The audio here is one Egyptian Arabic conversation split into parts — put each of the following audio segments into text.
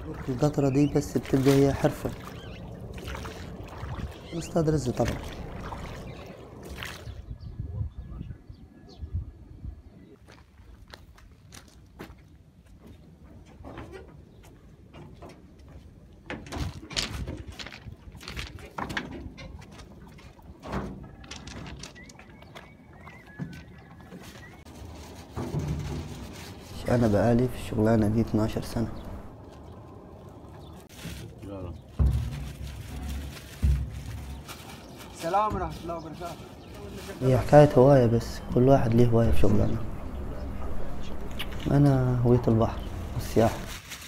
القطرة دي بس بتبقى هي حرفة اصطاد رز طبعا أنا بقالي في الشغلانة دي 12 سنة السلام ورحمة الله وبركاته هي حكاية هواية بس كل واحد ليه هواية في شغلانه أنا هوية البحر والسياحة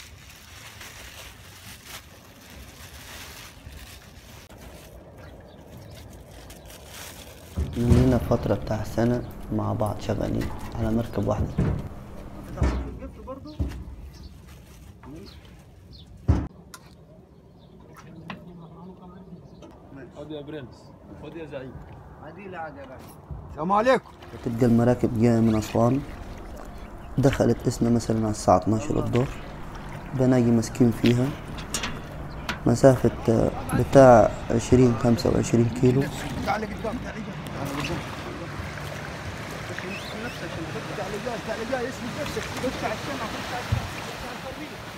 لينا فترة بتاع سنة مع بعض شغالين على مركب واحدة خد يا برنس خد يا زعيم السلام عليكم تبقى المراكب جاية من أسوان دخلت اسنا مثلا على الساعة 12 الظهر بناجي ماسكين فيها مسافة آه، بتاع 20 25 كيلو تعال قدام تعال قدام نفسك تعال جاي تعال جاي اسمي نفسك خش على الشمع خش على الشمع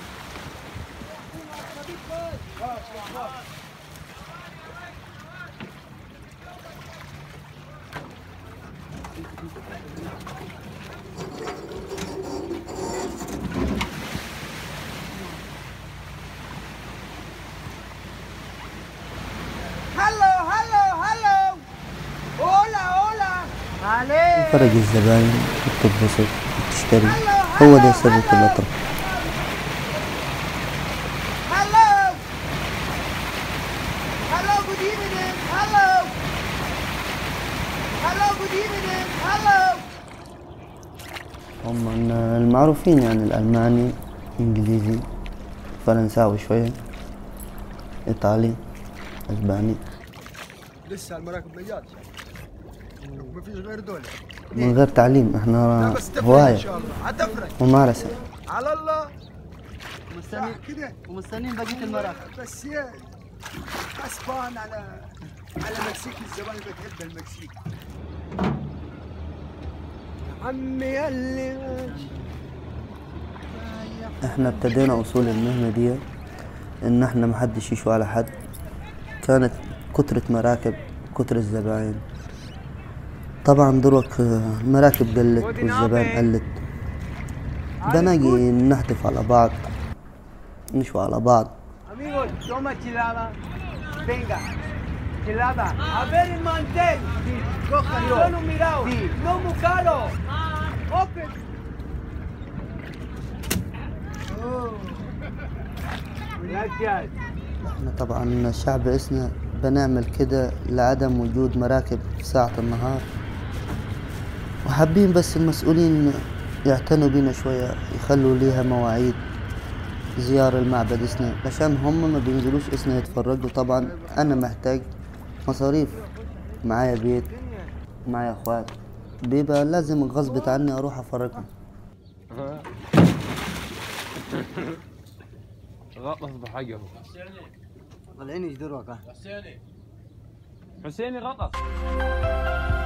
هلو هلو هلو هولا هولا عليك فرج الزباين وبتتبسط وبتشتري هو ده سر كل طرف Hello. Hello, good evening. Hello. Hello, good evening. Hello. هم المعروفين يعني الألماني إنجليزي فرنساوي شوية إيطالي أسباني لسه المراكب ما جاتش ما فيش غير دول من غير تعليم لا احنا بس تفرق ان هواية شاء الله هتفرق ممارسة على الله ومستنين كده ومستنين بقيه المراكب بس هي اسبان على على مكسيك الزبائن بتحب المكسيك يا عمي اللي احنا ابتدينا اصول المهنة دي ان احنا محدش يشوى على حد كانت كترة مراكب كتر الزباين طبعا دروك آه، المراكب قلت والزباين قلت بنجي نهتف على بعض نشوى على بعض Amigos, toma chilaba. Venga. Chilaba. A ver el mantel. Sí, cójalo. Son un mirado. Sí. No muy caro. Open. Oh. Gracias. احنا طبعا الشعب اسنا بنعمل كده لعدم وجود مراكب في ساعة النهار وحابين بس المسؤولين يعتنوا بينا شوية يخلوا ليها مواعيد زيارة المعبد اسنا عشان هم ما بينزلوش اسنا يتفرجوا طبعا انا محتاج مصاريف معايا بيت معايا اخوات بيبقى لازم غصب عني اروح افرجهم غطس بحقه طالعين يجدروك ها حسيني غطس